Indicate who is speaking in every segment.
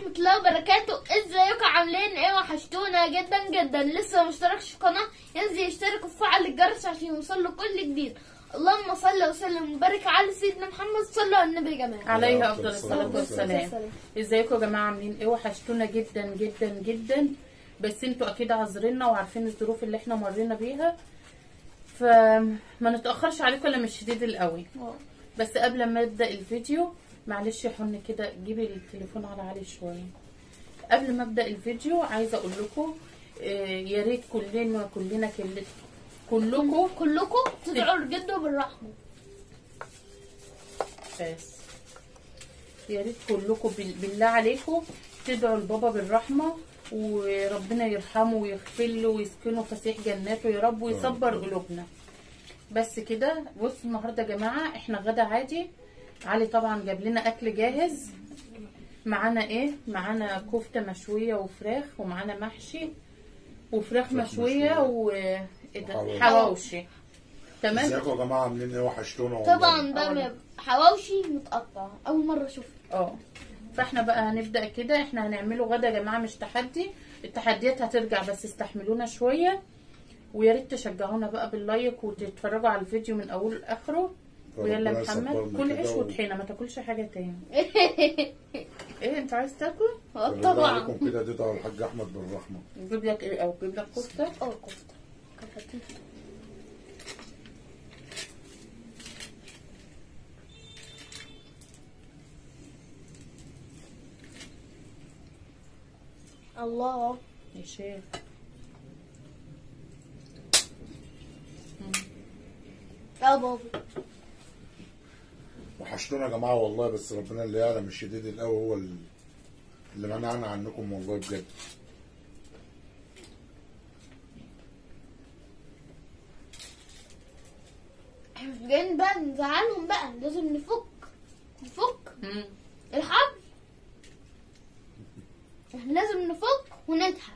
Speaker 1: ورحمة الله وبركاته ازيكم عاملين ايه وحشتونا جدا جدا لسه مشتركش في القناة ينزل يشترك وفعل الجرس عشان يوصل له كل جديد اللهم صل وسلم وبارك على سيدنا محمد صلى على النبي يا جماعة
Speaker 2: عليه
Speaker 3: أفضل
Speaker 2: افضل
Speaker 3: الصلاة
Speaker 2: الصلاه والسلام
Speaker 1: والسلام.
Speaker 2: ازيكم يا جماعه عاملين ايه وحشتونا جدا جدا جدا بس انتوا اكيد عذرنا وعارفين الظروف اللي احنا مرينا بيها فما نتاخرش عليكم الا مش شديد القوي بس قبل ما ابدا الفيديو معلش يا حن كده جيبي التليفون على عالي شويه قبل ما ابدا الفيديو عايزه اقول لكم آه، يا ريت كلنا كلنا كل- كلكم
Speaker 1: كلكم تدعوا لجده بالرحمة
Speaker 2: بس يا ريت كلكم بال- بالله عليكم تدعوا لبابا بالرحمه وربنا يرحمه ويغفر له ويسكنه فسيح جناته يا رب ويصبر قلوبنا بس كده بص النهارده يا جماعه احنا غدا عادي علي طبعا جاب لنا اكل جاهز معانا ايه معانا كفته مشويه وفراخ ومعانا محشي وفراخ
Speaker 3: فراخ
Speaker 2: مشويه
Speaker 3: مشوية.
Speaker 2: و إيه ده؟
Speaker 3: وحواوشي.
Speaker 2: حواوشي تمام
Speaker 3: ازيكم يا جماعه عاملين ايه وحشتونا والله
Speaker 1: طبعا بقى حواوشي متقطع اول مرة اشوفه
Speaker 2: اه فاحنا بقى هنبدا كده احنا هنعمله غدا يا جماعه مش تحدي التحديات هترجع بس استحملونا شويه ويا ريت تشجعونا بقى باللايك وتتفرجوا على الفيديو من اوله لاخره ويلا
Speaker 3: ربنا
Speaker 2: محمد
Speaker 3: يصبرنا
Speaker 2: كل
Speaker 3: كده
Speaker 2: عيش
Speaker 3: و-
Speaker 2: وطحينه ما تاكلش حاجه تاني ايه انت عايز تاكل
Speaker 3: بالله
Speaker 1: طبعا
Speaker 3: عليكم كده تدعوا الحاج احمد بالرحمه
Speaker 2: نجيب لك ايه او نجيب لك كفته
Speaker 1: اه كفتة كفتة الله
Speaker 2: يا شيخ
Speaker 1: يا بابا
Speaker 3: وحشتونا يا جماعه والله بس ربنا اللي يعلم الشديد القوي هو ال- اللي منعنا عنكم والله بجد
Speaker 1: احنا مش جايين بقى نزعلهم بقى لازم نفك نفك
Speaker 2: مم.
Speaker 1: الحبل احنا لازم نفك ونضحك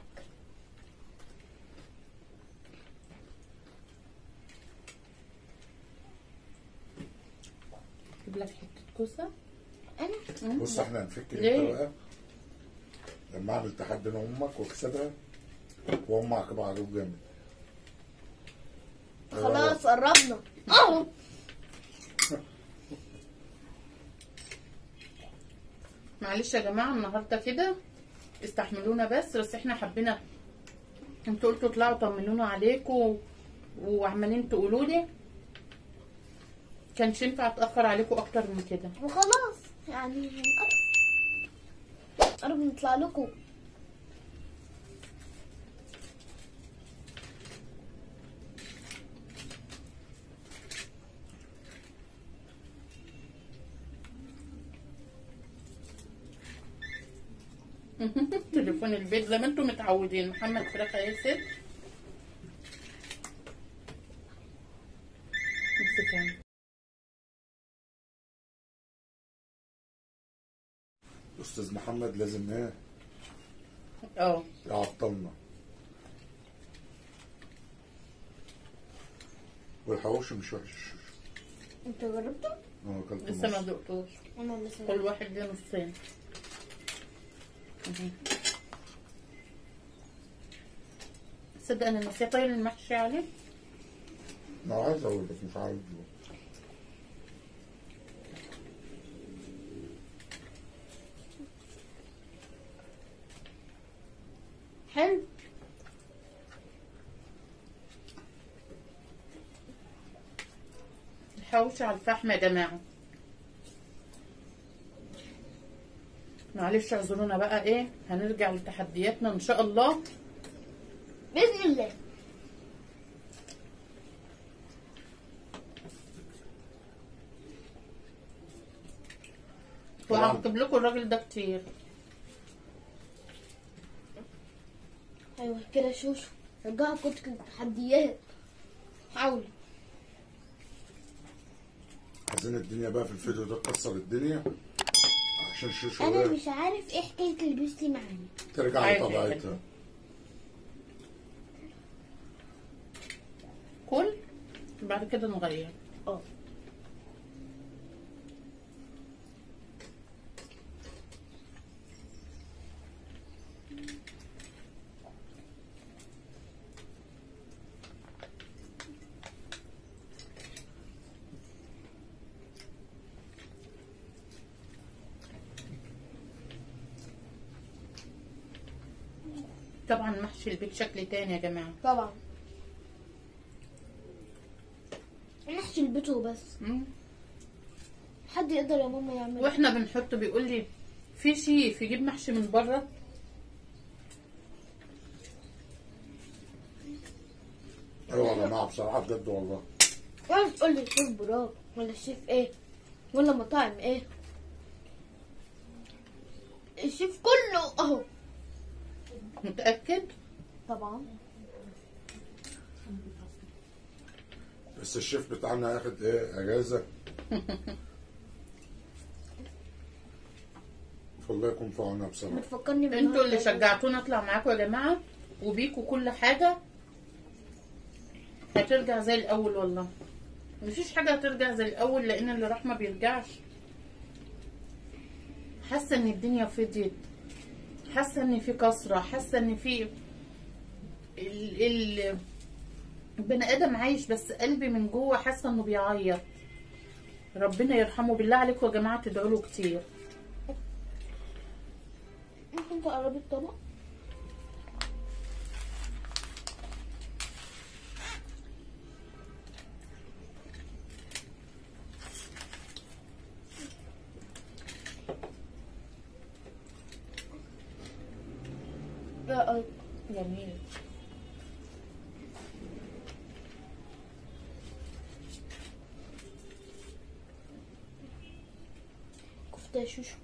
Speaker 2: نجيب لك حته كوسه
Speaker 1: انا
Speaker 3: بص احنا هنفك
Speaker 2: ليه؟
Speaker 3: امتى بقى لما اعمل تحدي انا وامك واكسبها وامك هتبقى عدو جامد
Speaker 1: خلاص قربنا اهو
Speaker 2: معلش يا جماعه النهارده كده استحملونا بس بس احنا حبينا انتوا قلتوا اطلعوا طمنونا عليكم وعمالين تقولوا لي كانش ينفع اتاخر عليكم اكتر من كده
Speaker 1: وخلاص يعني هنقرب قرب نطلع لكم
Speaker 2: تليفون البيت زي ما انتم متعودين محمد فراخ ياسر امسكها
Speaker 3: استاذ محمد لازم ايه
Speaker 2: اه
Speaker 3: يعطلنا والحواوشي مش وحش
Speaker 1: انت جربته؟
Speaker 3: انا اكلت
Speaker 2: لسه ما
Speaker 3: نص.
Speaker 2: دقتوش
Speaker 1: انا لسه
Speaker 2: كل واحد ليه نصين مهم. تصدق انا نسيت طيب المحشي عليه
Speaker 3: انا عايز اقول بس مش عارف دلوقتي.
Speaker 1: حلو
Speaker 2: الحوش على الفحم يا جماعة معلش اعذرونا بقى ايه هنرجع لتحدياتنا ان شاء الله
Speaker 1: باذن الله
Speaker 2: وهكتب لكم الراجل ده كتير
Speaker 1: ايوه كده شوشو رجعوا كنت التحديات حاولوا
Speaker 3: عايزين الدنيا بقى في الفيديو ده تكسر الدنيا عشان شوشو
Speaker 1: انا
Speaker 3: ايه
Speaker 1: مش عارف ايه حكايه البوستي معانا
Speaker 3: ترجع
Speaker 2: عادي،
Speaker 3: لطبيعتها
Speaker 2: كل بعد كده نغير
Speaker 1: اه
Speaker 2: طبعا محشي البيت شكل تاني يا جماعه
Speaker 1: طبعا نحشي البيت وبس
Speaker 2: مم.
Speaker 1: حد يقدر يا ماما يعمل
Speaker 2: واحنا بنحطه بيقول لي في شيف يجيب محشي من بره
Speaker 3: ايوه يا جماعه بصراحه بجد والله
Speaker 1: تعرف تقول لي الشيف براك ولا الشيف ايه ولا مطاعم ايه الشيف كله اهو
Speaker 2: متاكد
Speaker 1: طبعا
Speaker 3: بس الشيف بتاعنا هياخد ايه اجازه فالله يكون في عونها بصراحه
Speaker 1: بتفكرني
Speaker 2: انتوا اللي
Speaker 1: بالنهاردة.
Speaker 2: شجعتونا اطلع معاكم يا جماعه وبيكوا كل حاجه هترجع زي الاول والله مفيش حاجه هترجع زي الاول لان اللي راح ما بيرجعش حاسه ان الدنيا فضيت حاسه ان في كسره حاسه ان في ال... ال... البني ادم عايش بس قلبي من جوه حاسه انه بيعيط ربنا يرحمه بالله عليكم يا جماعه تدعوا له كتير
Speaker 1: ممكن تقربي الطبق لا أي.
Speaker 2: جميل
Speaker 1: كفتة يا شوشو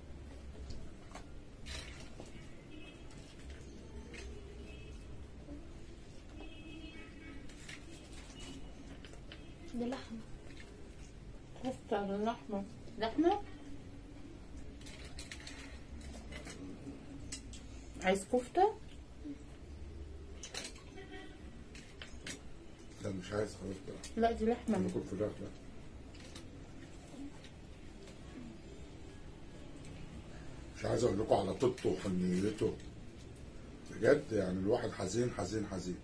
Speaker 1: ده لحمة
Speaker 2: كفتة على اللحمة لحمة عايز كفتة
Speaker 3: لا مش عايز خلاص بقى
Speaker 2: لا دي لحمة
Speaker 3: ناكل فراخ لا مش عايز اقول لكم على طيبته وحنيته بجد يعني الواحد حزين حزين حزين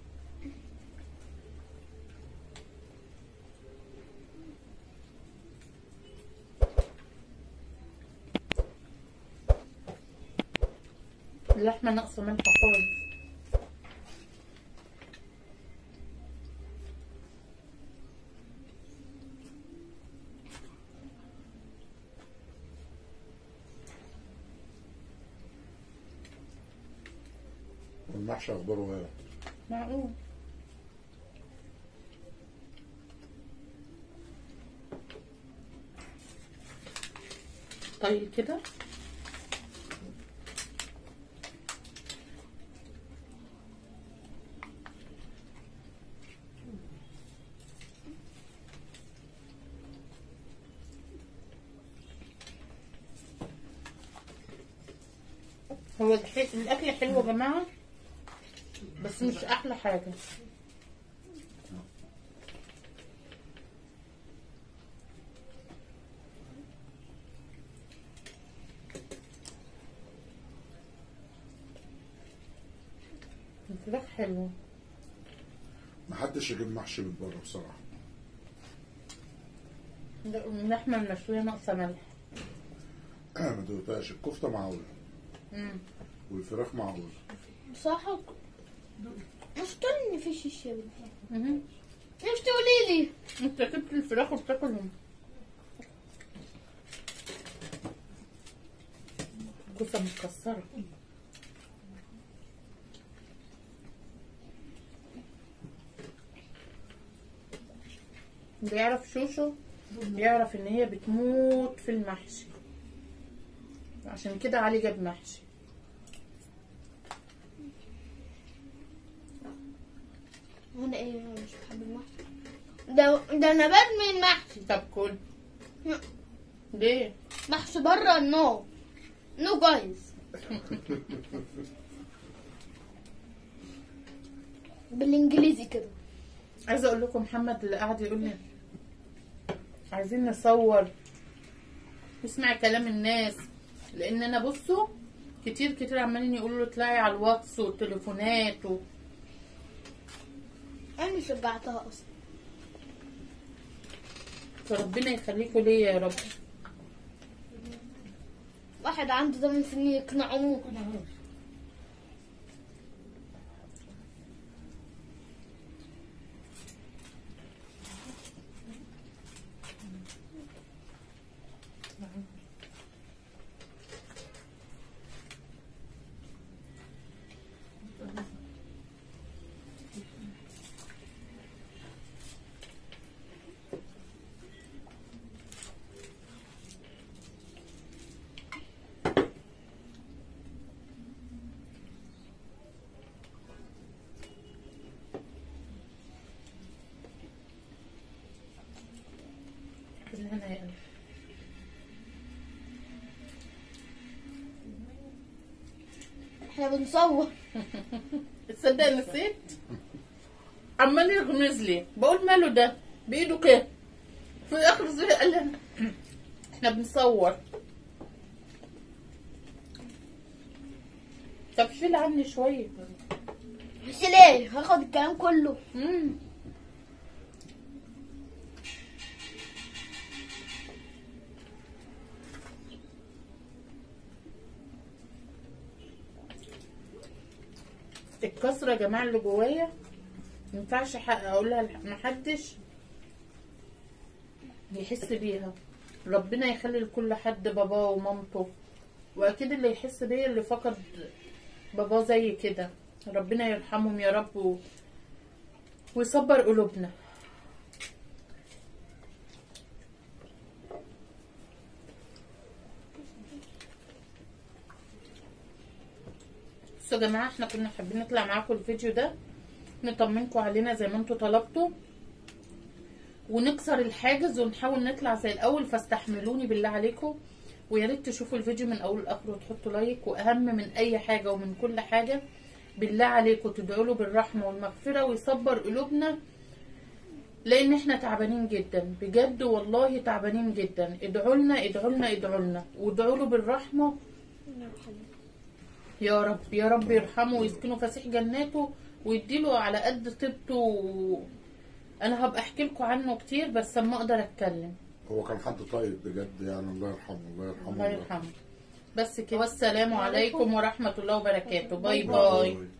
Speaker 2: اللحمة ناقصة ملح خالص
Speaker 3: والمحشي اخباره ايه
Speaker 2: معقول طيب كده هو الح- الاكل حلو يا جماعه بس مش احلى حاجه الفراخ حلوه
Speaker 3: محدش يجيب محشي من بره بصراحه
Speaker 2: لا، اللحمه المشويه ناقصه ملح
Speaker 3: ما دوقتهاش الكفته معقوله
Speaker 2: مم.
Speaker 3: والفراخ معقوله
Speaker 1: بصراحة مش تقولي ان في شيشة
Speaker 2: مهم.
Speaker 1: مش تقولي لي
Speaker 2: انت جبت الفراخ وبتاكلهم كوسه متكسره اللي يعرف شوشو يعرف ان هي بتموت في المحشي عشان كده علي جاب محشي
Speaker 1: انا ايه أنا مش بحب المحشي ده ده انا بدمن المحشي
Speaker 2: طب كل ليه
Speaker 1: محشي بره نو نو جايز بالانجليزي كده
Speaker 2: عايزه اقول لكم محمد اللي قاعد يقول لي عايزين نصور نسمع كلام الناس لان انا بصوا كتير كتير عمالين يقولوا له اطلعي على الواتس والتليفونات و...
Speaker 1: انا شجعتها اصلا
Speaker 2: فربنا يخليكوا ليا يا رب
Speaker 1: واحد عنده 8 سنين يقنعوه احنا بنصور
Speaker 2: تصدق نسيت عمال يغمز لي بقول ماله ده بايده كده في الاخر زي قال لي احنا بنصور طب شيل عني شويه
Speaker 1: بس ليه هاخد الكلام كله
Speaker 2: مم. الكسرة يا جماعة اللي جوايا مينفعش حق اقولها لح- محدش يحس بيها ربنا يخلي لكل حد باباه ومامته واكيد اللي يحس بيا اللي فقد باباه زي كده ربنا يرحمهم يا رب و... ويصبر قلوبنا بصوا يا جماعه احنا كنا حابين نطلع معاكم الفيديو ده نطمنكم علينا زي ما انتوا طلبتوا ونكسر الحاجز ونحاول نطلع زي الاول فاستحملوني بالله عليكم ويا ريت تشوفوا الفيديو من اول لاخره وتحطوا لايك واهم من اي حاجه ومن كل حاجه بالله عليكم تدعوا له بالرحمه والمغفره ويصبر قلوبنا لان احنا تعبانين جدا بجد والله تعبانين جدا ادعوا لنا ادعوا لنا ادعوا لنا وادعوا له بالرحمه يا رب يا رب يرحمه ويسكنه فسيح جناته ويديله على قد طيبته و- انا هبقى احكي لكم عنه كتير بس اما اقدر اتكلم
Speaker 3: هو كان حد طيب بجد يعني الله يرحمه الله يرحمه
Speaker 2: الله يرحمه بس كده والسلام عليكم ورحمه الله وبركاته باي باي
Speaker 3: باي